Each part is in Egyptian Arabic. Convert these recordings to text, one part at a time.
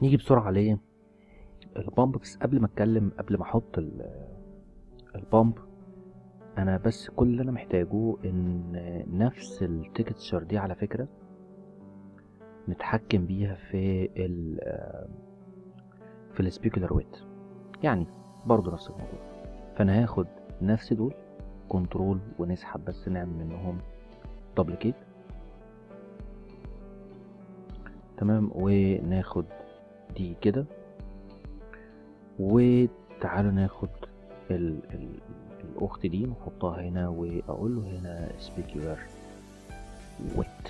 نيجي بسرعة ليه البامب بس قبل ما اتكلم قبل ما احط ال- البامب انا بس كل اللي انا محتاجه ان نفس التكتشر دي على فكرة نتحكم بيها في ال في السبيكولار ويت يعني برضو نفس الموضوع فانا هاخد نفس دول كنترول ونسحب بس نعمل منهم دبليكيت تمام وناخد دي كده وتعالوا ناخد ال ال الاخت دي نحطها هنا واقول له هنا سبيكولار ويت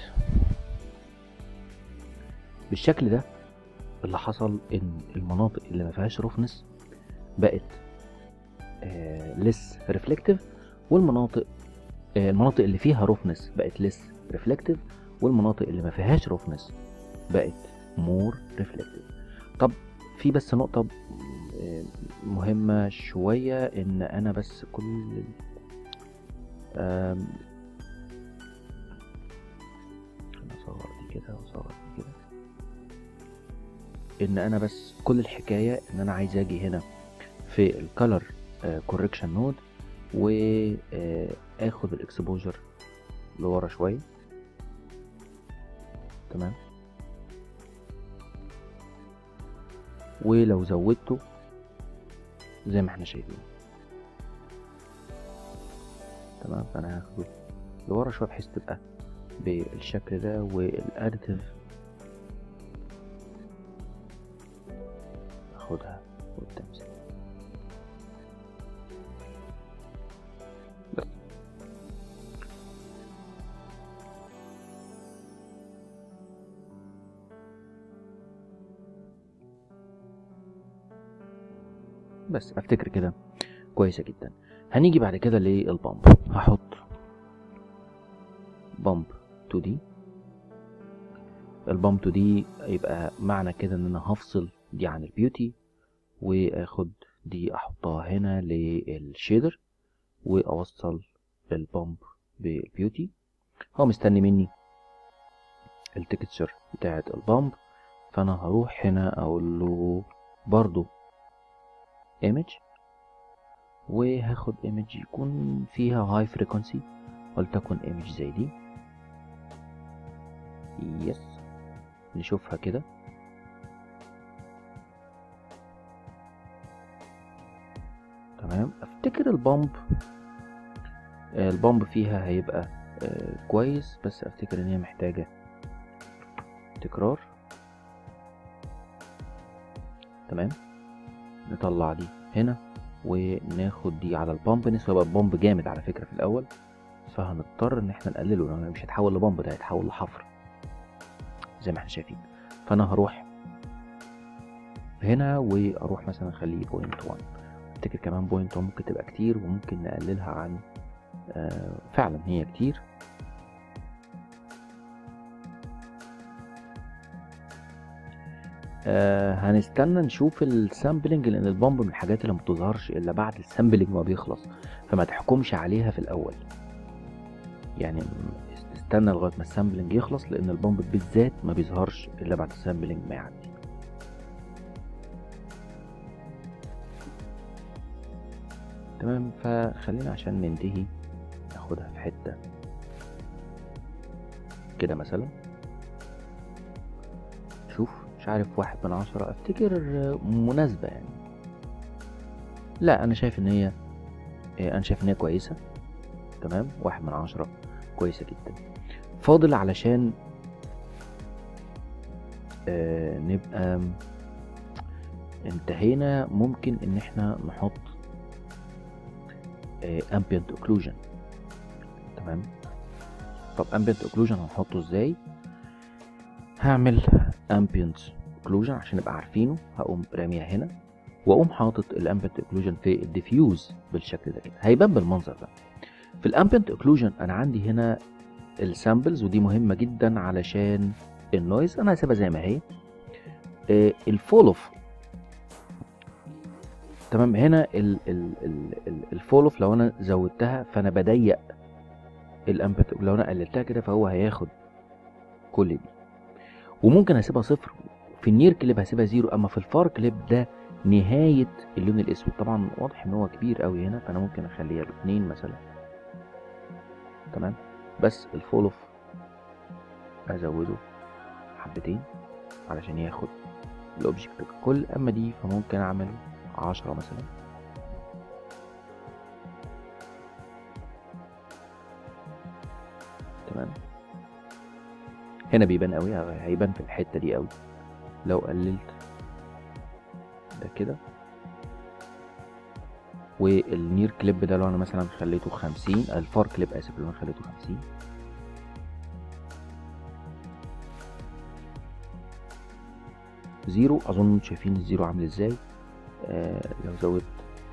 بالشكل ده اللي حصل ان المناطق اللي ما فيهاش روفنس بقت لس ريفلكتيف والمناطق آه، المناطق اللي فيها روفنس بقت لس ريفلكتيف والمناطق اللي ما فيهاش روفنس بقت مور ريفلكتيف طب في بس نقطة آه، مهمة شوية ان انا بس كل آم، أنا اصغر دي كده واصغر دي كده ان انا بس كل الحكاية ان انا عايز اجي هنا في الكالر كوركشن نود واخد الاكسبوجر لورا شوية تمام ولو زودته زي ما احنا شايفين تمام فانا هاخده لورا شوية بحيث تبقى بالشكل ده والاديتيف اخدها والتمثيل بس بس افتكر كده كويسة جدا هنيجي بعد كده للبامب هحط بامب 2 دي البامب 2 دي يبقى معنى كده ان انا هفصل دي عن البيوتي واخد دي احطها هنا للشيدر واوصل البامب بالبيوتي هو مستني مني التكتشر بتاعت البامب فانا هروح هنا اقول له برضو image وهاخد image يكون فيها high frequency ولتكن image زي دي يس نشوفها كده تمام افتكر البامب آه، البامب فيها هيبقى آه، كويس بس افتكر ان هي محتاجة تكرار تمام نطلع دي هنا وناخد دي على البامب نسبة بقى البامب جامد على فكرة في الأول فهنضطر إن احنا نقلله لأنه مش هيتحول لبامب ده هيتحول لحفر زي ما احنا شايفين فأنا هروح هنا وأروح مثلا أخليه بوينت 1 افتكر كمان بوينت 1 ممكن تبقى كتير وممكن نقللها عن آه فعلا هي كتير آه هنستنى نشوف السامبلنج لان البامب من الحاجات اللي ما بتظهرش الا بعد السامبلنج ما بيخلص فما تحكمش عليها في الاول يعني م- استنى لغايه ما السامبلنج يخلص لان البامب بالذات ما بيظهرش الا بعد السامبلنج ما يعدي تمام فخلينا عشان ننتهي ناخدها في حته كده مثلا شوف مش عارف واحد من عشرة افتكر مناسبة يعني لا انا شايف ان هي انا شايف ان هي كويسة تمام واحد من عشرة كويسة جدا فاضل علشان آه نبقى انتهينا ممكن ان احنا نحط آه ambient occlusion تمام طب ambient occlusion هنحطه ازاي هعمل ambient occlusion عشان نبقى عارفينه هقوم راميها هنا واقوم حاطط الامبيانت اوكلوجن في الديفيوز بالشكل ده كده هيبان بالمنظر ده في الامبيانت اوكلوجن انا عندي هنا السامبلز ودي مهمه جدا علشان النويز انا هسيبها زي ما هي آه، الفول اوف تمام هنا ال- ال- ال- ال- الفول اوف لو انا زودتها فانا بضيق الامبيانت لو انا قللتها كده فهو هياخد كل دي وممكن اسيبها صفر في النير كليب هسيبها زيرو اما في الفار كليب ده نهاية اللون الاسود طبعا واضح ان هو كبير قوي هنا فانا ممكن اخليها باتنين مثلا تمام بس الفول اوف ازوده حبتين علشان ياخد الاوبجكت ككل اما دي فممكن اعمل عشرة مثلا تمام هنا بيبان قوي هيبان في الحتة دي قوي لو قللت ده كده والنير كليب ده لو انا مثلا خليته خمسين الفار كليب اسف لو انا خليته خمسين زيرو اظن انتوا شايفين الزيرو عامل ازاي آه لو زودت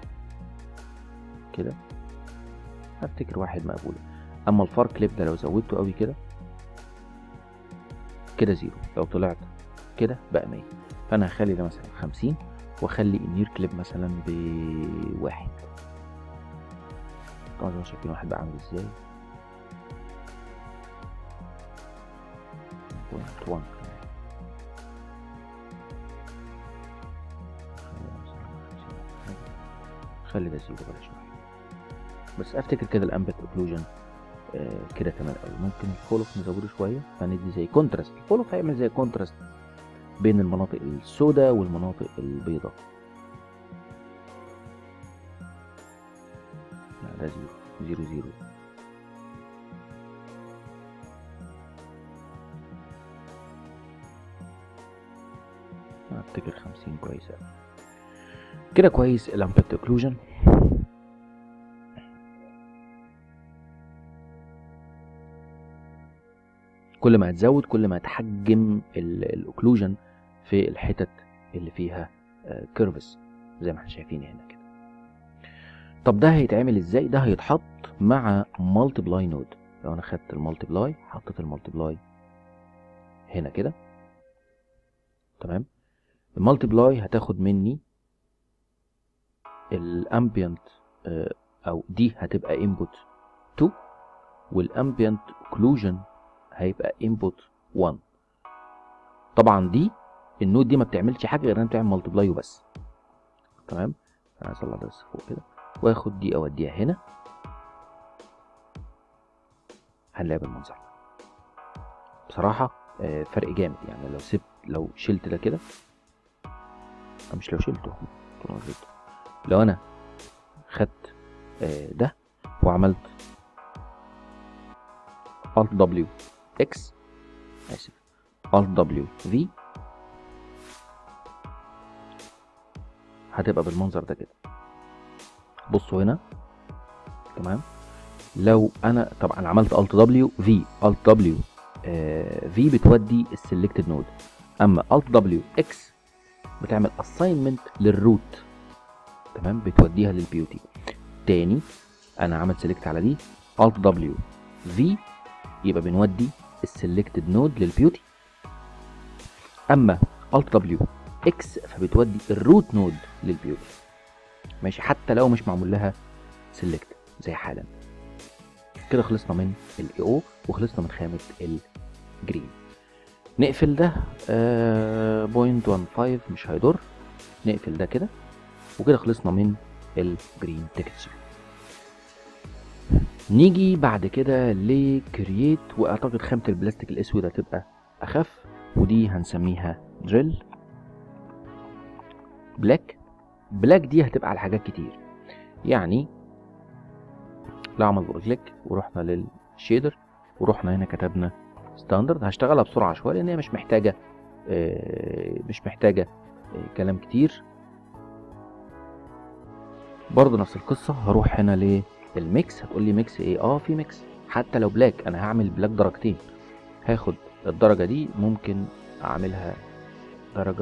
كده هفتكر واحد مقبولة اما الفار كليب ده لو زودته قوي كده كده زيرو لو طلعت كده بقى مية فانا هخلي ده مثلا خمسين واخلي النير كليب مثلا بواحد طبعا شايفين واحد بقى عامل ازاي بوينت وان خلي ده زيرو بلاش واحد بس افتكر كده الامبت اوكلوجن آه كده تمام قوي ممكن الفولوف نزوده شويه فندي زي كونتراست الفولوف هيعمل زي كونتراست بين المناطق السوداء والمناطق البيضاء لا ده زيرو زيرو زيرو افتكر خمسين كويسة كده كويس الامبت اوكلوجن كل ما هتزود كل ما هتحجم الاوكلوجن في الحتت اللي فيها كيرفز زي ما احنا شايفين هنا كده طب ده هيتعمل ازاي ده هيتحط مع مالتيبلاي نود لو انا خدت المالتيبلاي حطيت المالتيبلاي هنا كده تمام المالتيبلاي هتاخد مني الامبيانت او دي هتبقى انبوت 2 والامبيانت اوكلوجن هيبقى انبوت 1 طبعا دي النود دي ما بتعملش حاجه غير انها بتعمل مالتيبلاي وبس تمام انا هطلع ده بس فوق كده واخد دي اوديها هنا هنلاقي بالمنظر بصراحه آه فرق جامد يعني لو سبت لو شلت ده كده مش لو شلته لو انا خدت آه ده وعملت Alt W X اسف Alt W V هتبقى بالمنظر ده كده بصوا هنا تمام لو انا طبعا عملت Alt W V Alt W آه V بتودي السلكتد نود اما Alt W X بتعمل assignment للروت تمام بتوديها للبيوتي تاني انا عملت سيلكت على دي Alt W V يبقى بنودي السلكتد نود للبيوتي اما Alt W X فبتودي الروت نود للبيوتي ماشي حتى لو مش معمول لها سيلكت زي حالا كده خلصنا من الاي او وخلصنا من خامة الجرين نقفل ده بوينت وان فايف مش هيضر نقفل ده كده وكده خلصنا من الجرين تكتشر نيجي بعد كده لكرييت واعتقد خامة البلاستيك الاسود هتبقى اخف ودي هنسميها دريل بلاك بلاك دي هتبقى على حاجات كتير يعني لو عمل دبل كليك ورحنا للشيدر ورحنا هنا كتبنا ستاندرد هشتغلها بسرعه شويه لان هي مش محتاجه مش محتاجه كلام كتير برضه نفس القصه هروح هنا للميكس هتقول لي ميكس ايه اه في ميكس حتى لو بلاك انا هعمل بلاك درجتين هاخد الدرجه دي ممكن اعملها درجه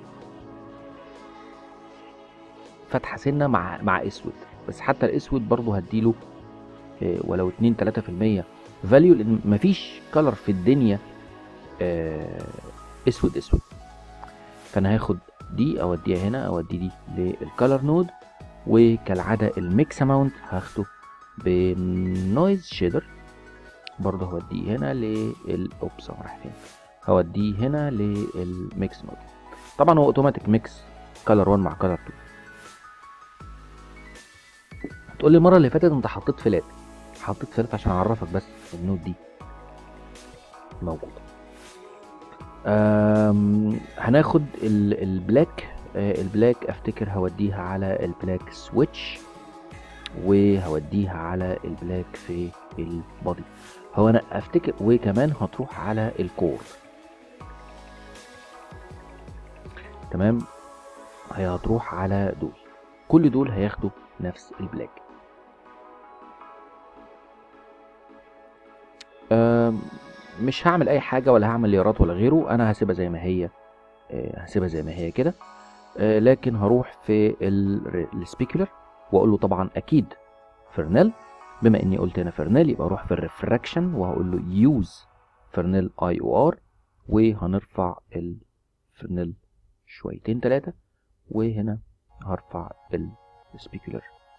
فاتحه سنه مع مع اسود بس حتى الاسود برضه هديله إيه ولو 2 3% فاليو لان مفيش كلر في الدنيا آه اسود اسود فانا هاخد دي اوديها هنا اودي دي للكلر نود وكالعاده الميكس اماونت هاخده بالنويز شيدر برضه هوديه هنا للاوبس راح فين هوديه هنا للميكس نود طبعا هو اوتوماتيك ميكس كلر 1 مع كلر 2 تقول لي المره اللي فاتت انت حطيت فلات حطيت فلات عشان اعرفك بس النوت دي موجوده أم، هناخد ال- البلاك آه، البلاك افتكر هوديها على البلاك سويتش وهوديها على البلاك في البادي هو انا افتكر وكمان هتروح على الكور تمام هي هتروح على دول كل دول هياخدوا نفس البلاك أم، مش هعمل اي حاجه ولا هعمل ليارات ولا غيره انا هسيبها زي ما هي آه، هسيبها زي ما هي كده آه، لكن هروح في السبيكولر واقول له طبعا اكيد فرنيل بما اني قلت هنا فرنيل يبقى اروح في الريفراكشن وهقول له يوز فرنيل اي او ار وهنرفع الفرنيل شويتين ثلاثه وهنا هرفع السبيكولر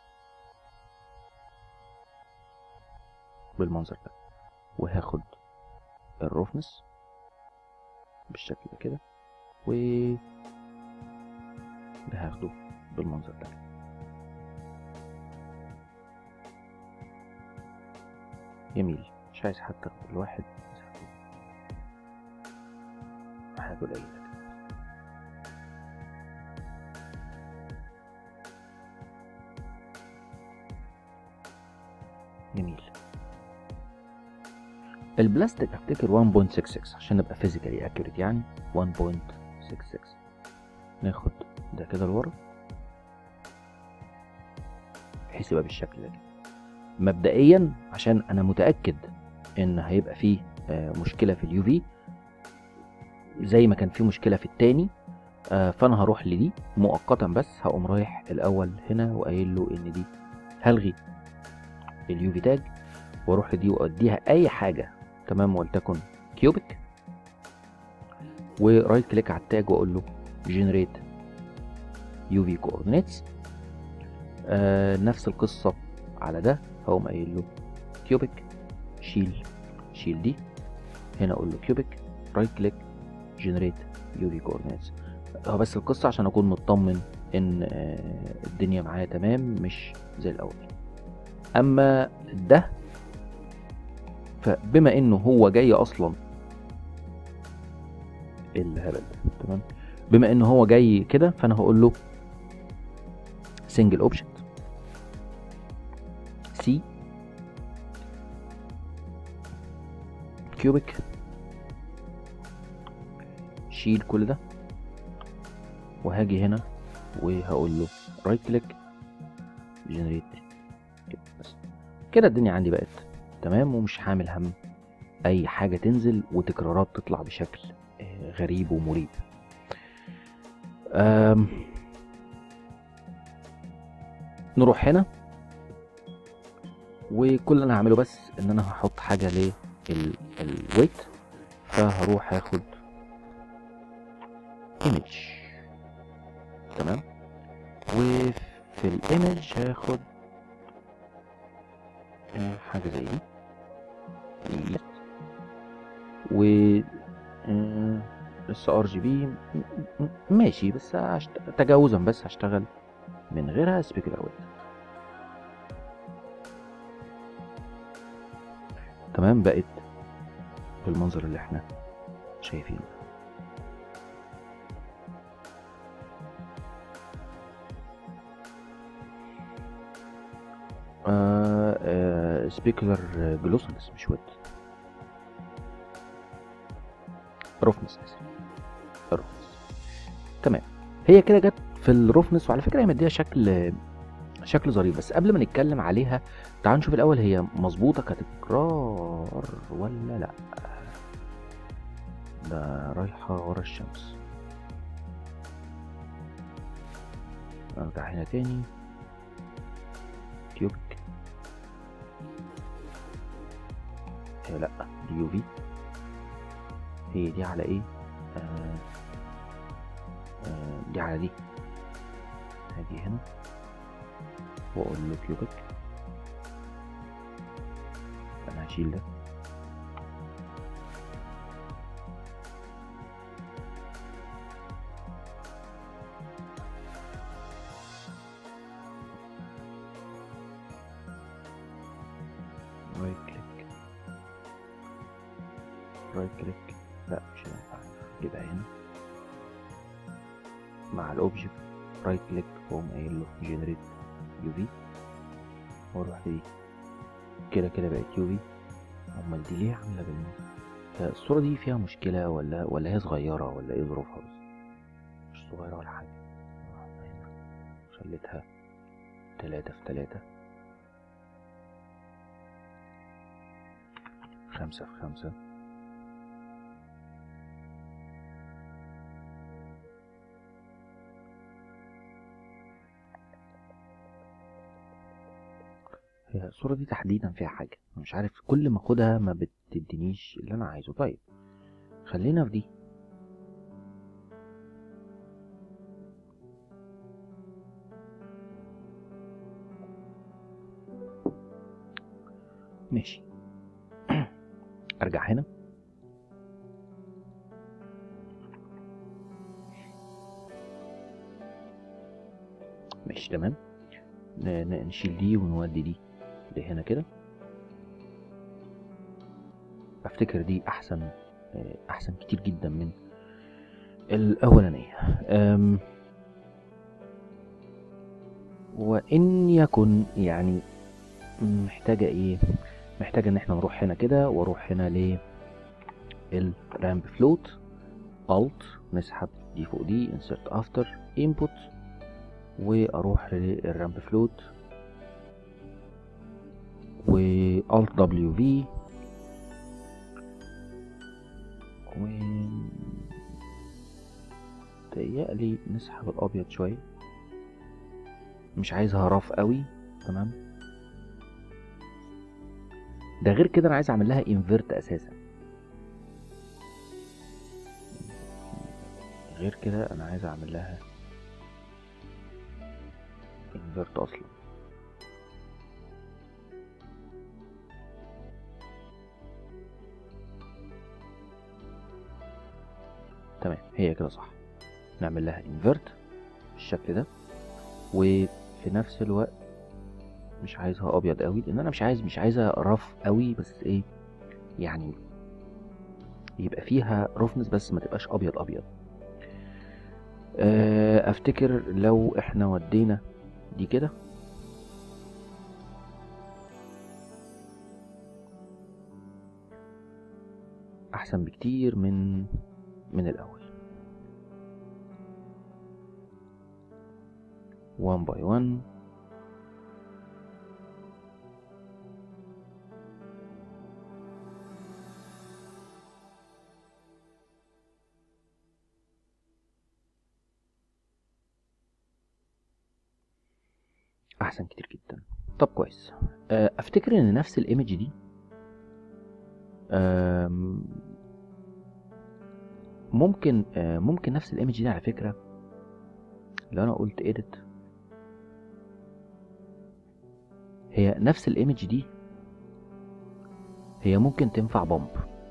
بالمنظر ده وهاخد الروفنس بالشكل ده كده و ده هاخده بالمنظر ده جميل مش عايز حتى الواحد حاجة قليلة كده. جميل البلاستيك افتكر 1.66 عشان نبقى فيزيكالي اكيوريت يعني 1.66 ناخد ده كده لورا بحيث يبقى بالشكل ده كده. مبدئيا عشان انا متاكد ان هيبقى فيه آه، مشكله في اليو في زي ما كان في مشكله في التاني آه، فانا هروح لدي مؤقتا بس هقوم رايح الاول هنا وقايل له ان دي هلغي اليو في تاج واروح لدي واديها اي حاجه تمام ولتكن كيوبيك ورايت كليك على التاج واقول له جنريت يو في كوردينيتس نفس القصه على ده هقوم قايل له كيوبيك شيل شيل دي هنا اقول له كيوبيك رايت كليك جنريت يو في كوردينيتس هو بس القصه عشان اكون مطمن ان آه، الدنيا معايا تمام مش زي الاول اما ده فبما انه هو جاي اصلا إيه الهبل ده تمام بما انه هو جاي كده فانا هقول له سنجل اوبجكت سي كيوبيك شيل كل ده وهاجي هنا وهقول له رايت كليك جنريت كده بس كده الدنيا عندي بقت تمام ومش حامل هم اي حاجه تنزل وتكرارات تطلع بشكل آه، غريب ومريب آم، نروح هنا وكل اللي انا هعمله بس ان انا هحط حاجه للويت فهروح اخد ايمج تمام وفي الايمج هاخد آه، حاجه زي دي دي. و اس ار جي بي ماشي بس هشت... تجاوزا بس هشتغل من غيرها سبيكولار ويت تمام بقت بالمنظر اللي احنا شايفينه آه آه سبيكولار جلوسنس مش ويت روفنس اسف روفنس تمام هي كده جت في الروفنس وعلى فكره هي مديها شكل شكل ظريف بس قبل ما نتكلم عليها تعال نشوف الاول هي مظبوطه كتكرار ولا لا ده رايحه ورا الشمس ارجع هنا تاني كيوبك هي لا دي يو في هي دي على ايه آه آه دي على دي هاجي هنا واقول له كيوبك انا هشيل ده رايت كليك لا مش هينفع يبقى هنا مع الاوبجكت رايت كليك واقوم قايل له جنريت يو في واروح لدي كده كده بقت يو في امال دي ليه عامله بالموس الصورة دي فيها مشكلة ولا ولا هي صغيرة ولا ايه ظروفها بس مش صغيرة ولا حاجة خليتها تلاتة في تلاتة خمسة في خمسة هي الصورة دي تحديدا فيها حاجة مش عارف كل ما اخدها ما بتدينيش اللي انا عايزه طيب خلينا في دي ماشي ارجع هنا ماشي تمام نشيل دي ونودي دي لهنا كده افتكر دي احسن احسن كتير جدا من الاولانيه وان يكن يعني محتاجه ايه محتاجه ان احنا نروح هنا كده واروح هنا ل الرامب فلوت الت نسحب دي فوق دي insert after input واروح للرامب فلوت و alt w v و تهيألي نسحب الابيض شويه مش عايزها رف قوي تمام ده غير كده انا عايز اعمل لها انفيرت اساسا غير كده انا عايز اعمل لها انفيرت اصلا تمام هي كده صح نعمل لها انفيرت بالشكل ده وفي نفس الوقت مش عايزها ابيض قوي لان انا مش عايز مش عايزها رف قوي بس ايه يعني يبقى فيها رفنس بس ما تبقاش ابيض ابيض افتكر لو احنا ودينا دي كده احسن بكتير من من الاول one by one احسن كتير جدا طب كويس افتكر ان نفس الايمج دي ممكن ممكن نفس الايمج دي على فكره لو انا قلت edit هي نفس الايمج دي هي ممكن تنفع بامب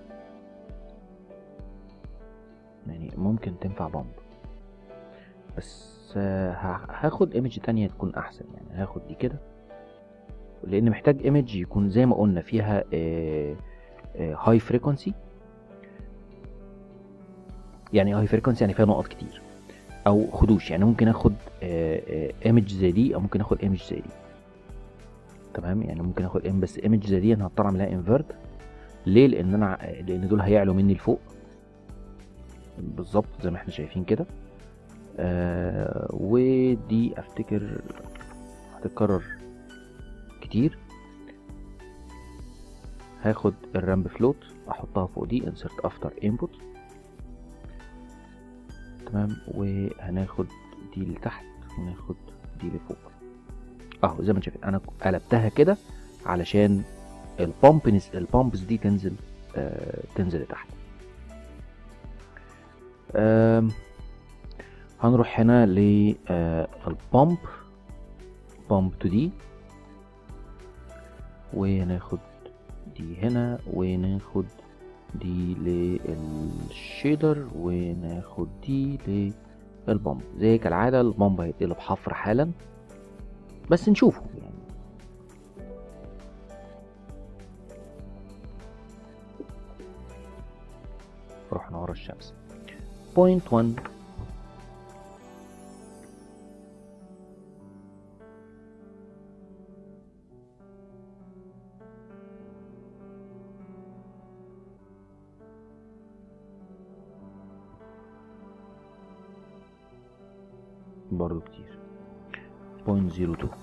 يعني ممكن تنفع بامب بس هاخد ايمج تانية تكون احسن يعني هاخد دي كده لان محتاج ايمج يكون زي ما قلنا فيها هاي فريكونسي يعني هاي فريكونسي يعني فيها نقط كتير او خدوش يعني ممكن اخد ايمج زي دي او ممكن اخد ايمج زي دي تمام يعني ممكن اخد ايم بس ايمج زي دي انا هضطر اعملها انفيرت ليه لان انا لان دول هيعلوا مني لفوق بالظبط زي ما احنا شايفين كده آه ودي افتكر هتتكرر كتير هاخد الرامب فلوت احطها فوق دي insert after input تمام وهناخد دي لتحت وناخد دي لفوق اهو زي ما انت شايف انا قلبتها كده علشان البامبنس البامبس دي تنزل آه تنزل لتحت آه هنروح هنا للبامب بامب تو دي وناخد دي هنا وناخد دي للشيدر وناخد دي للبامب زي كالعادة البامب هيتقلب حفر حالا بس نشوفه يعني الشمس بوينت 1 برضو كتير بوينت زيرو تو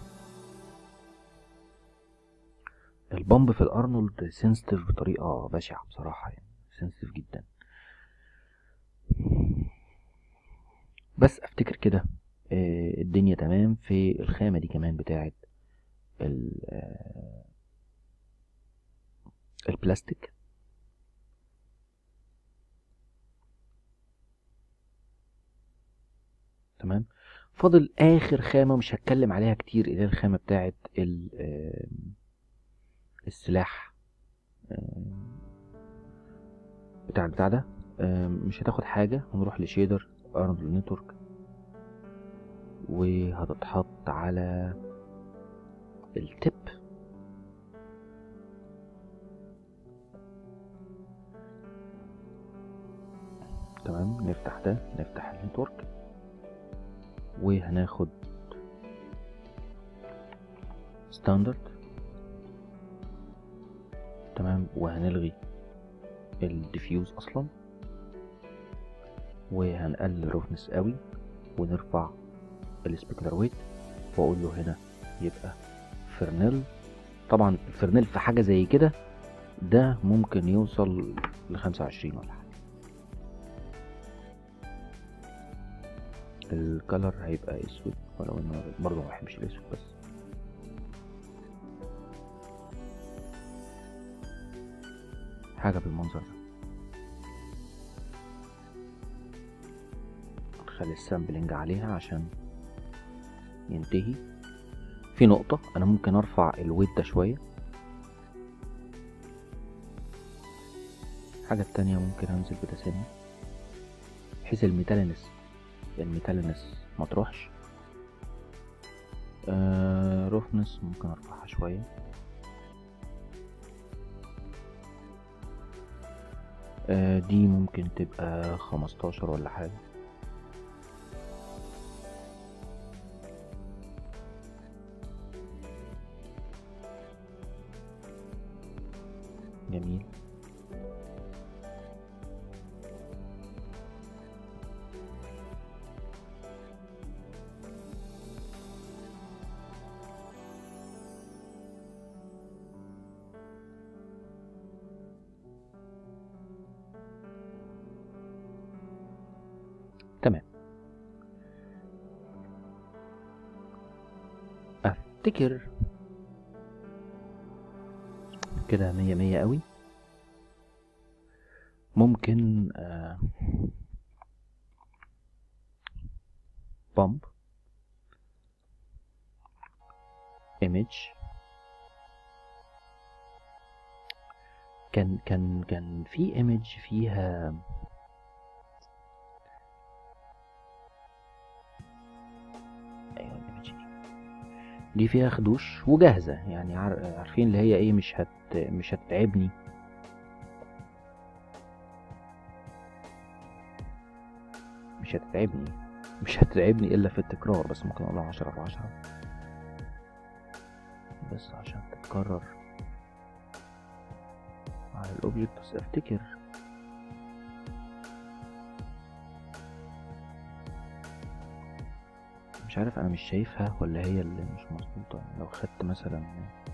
البامب في الارنولد سنسيتيف بطريقة بشعة بصراحة يعني سنسيتيف جدا بس افتكر كده آه، الدنيا تمام في الخامة دي كمان بتاعت ال- آه، البلاستيك تمام فاضل اخر خامة مش هتكلم عليها كتير اللي هي الخامة بتاعت ال- آه، السلاح آه، بتاع البتاع ده آه، مش هتاخد حاجة هنروح لشيدر ارنولد نتورك وهتتحط على التب تمام نفتح ده نفتح النتورك وهناخد ستاندرد تمام وهنلغي الديفيوز اصلا وهنقلل روفنس قوي ونرفع السبيكولار ويت واقول له هنا يبقى فرنيل طبعا الفرنيل في حاجة زي كده ده ممكن يوصل لخمسة وعشرين ولا حاجة الكلر هيبقى اسود ولو انه برضه ما بحبش الاسود بس حاجة بالمنظر ده نخلي السامبلنج عليها عشان ينتهي في نقطة أنا ممكن أرفع الويت ده شوية الحاجة التانية ممكن أنزل بتسامي بحيث الميتالينس الميتالينس ما تروحش آه روفنس ممكن أرفعها شوية آه دي ممكن تبقى خمستاشر ولا حاجة جميل تمام افتكر كده مية مية قوي ممكن آه بامب image كان كان كان في image فيها ايوه الايمج دي دي فيها خدوش وجاهزة يعني عار- عارفين اللي هي ايه مش هت مش هتتعبني مش هتتعبني مش هتتعبني الا في التكرار بس ممكن اقولها عشرة في عشرة بس عشان تتكرر على الاوبجكت بس افتكر مش عارف انا مش شايفها ولا هي اللي مش مظبوطة لو خدت مثلا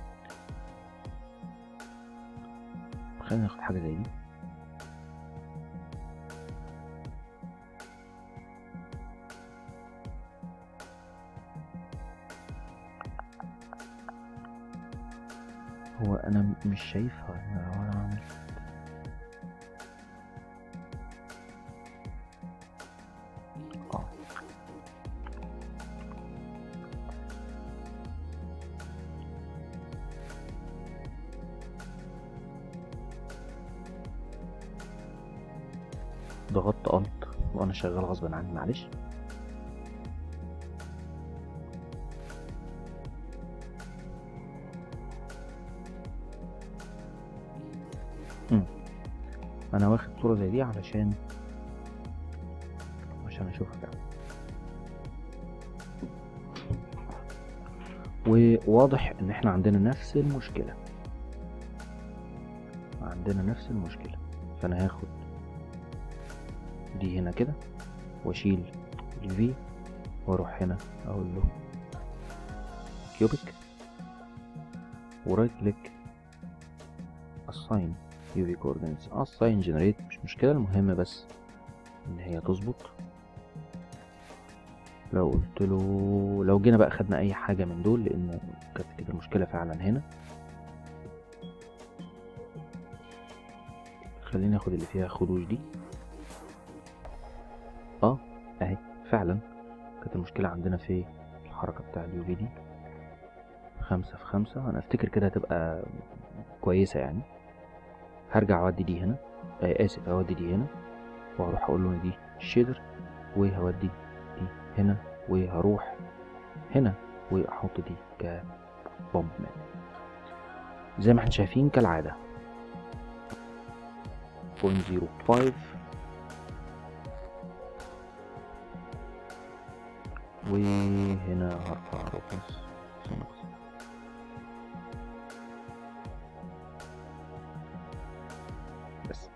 خلينا ناخد حاجة زي دي هو انا م- مش شايفها انا لو انا عملت اه ضغطت الت وانا شغال غصب عني معلش مم. انا واخد صورة زي دي علشان شوف كده وواضح ان احنا عندنا نفس المشكلة عندنا نفس المشكلة فانا هاخد دي هنا كده واشيل الفي واروح هنا اقول له كيوبيك ورايت كليك assign UV coordinates assign generate مش مشكلة المهم بس ان هي تظبط لو قلت له لو جينا بقى خدنا اي حاجة من دول لان كانت كده المشكلة فعلا هنا خليني اخد اللي فيها خدوش دي اه اهي فعلا كانت المشكلة عندنا في الحركة بتاع اليو في دي خمسة في خمسة انا افتكر كده هتبقى كويسة يعني هرجع اودي دي هنا آه اسف اودي دي هنا وهروح اقول له إن دي شيدر وهودي دي هنا وهروح هنا واحط دي كبومب مان زي ما احنا شايفين كالعادة 0.05 وهنا هرفع رقص بس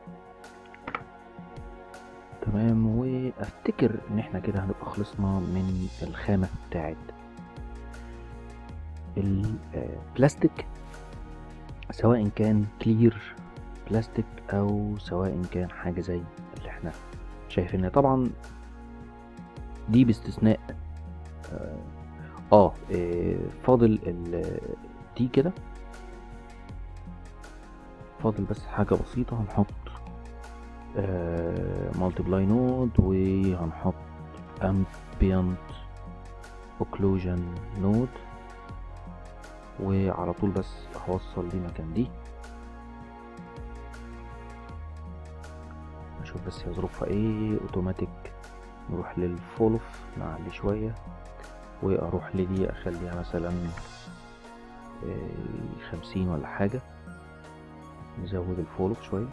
تمام وافتكر ان احنا كده هنبقى خلصنا من الخامة بتاعت البلاستيك سواء كان كلير بلاستيك او سواء كان حاجة زي اللي احنا شايفينها طبعا دي باستثناء اه, آه آه، فاضل ال دي كده فاضل بس حاجة بسيطة هنحط مالتيبلاي نود وهنحط ambient occlusion نود وعلى طول بس هوصل دي مكان دي اشوف بس هي ظروفها ايه اوتوماتيك نروح للفولف نعلي شوية واروح لدي اخليها مثلا آه، خمسين ولا حاجة نزود الفولف شوية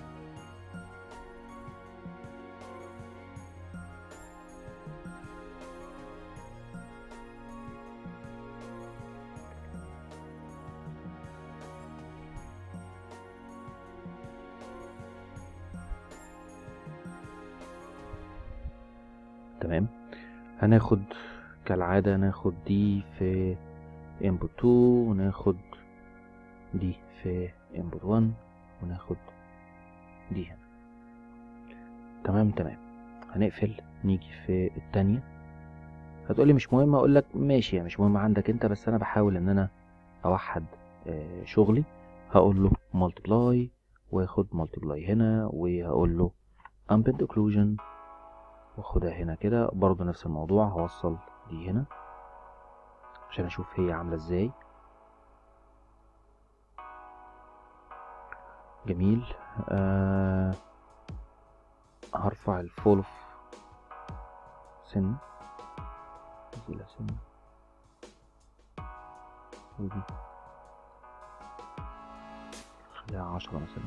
تمام هناخد كالعادة ناخد دي في input 2 وناخد دي في input 1 وناخد دي هنا تمام تمام هنقفل نيجي في التانية هتقولي مش مهم اقولك ماشي يعني مش مهم عندك انت بس انا بحاول ان انا اوحد آه، شغلي هقول له multiply واخد multiply هنا وهقول له ambient occlusion واخدها هنا كده برضو نفس الموضوع هوصل دي هنا عشان اشوف هي عاملة ازاي جميل آه هرفع الفولف سن نزيلها سن ودي خليها عشرة مثلا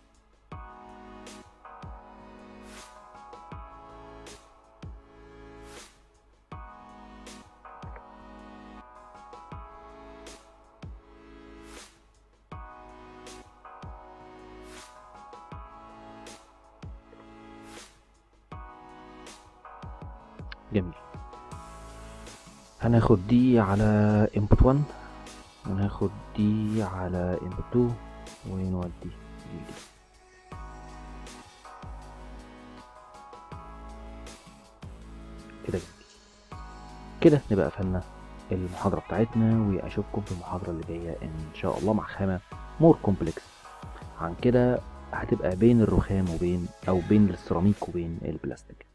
جميل هناخد دي على input 1 وناخد دي على input 2 ونودي دي دي كده جميل كده نبقى قفلنا المحاضرة بتاعتنا واشوفكم في المحاضرة اللي جاية ان شاء الله مع خامة مور كومبلكس عن كده هتبقى بين الرخام وبين او بين السيراميك وبين البلاستيك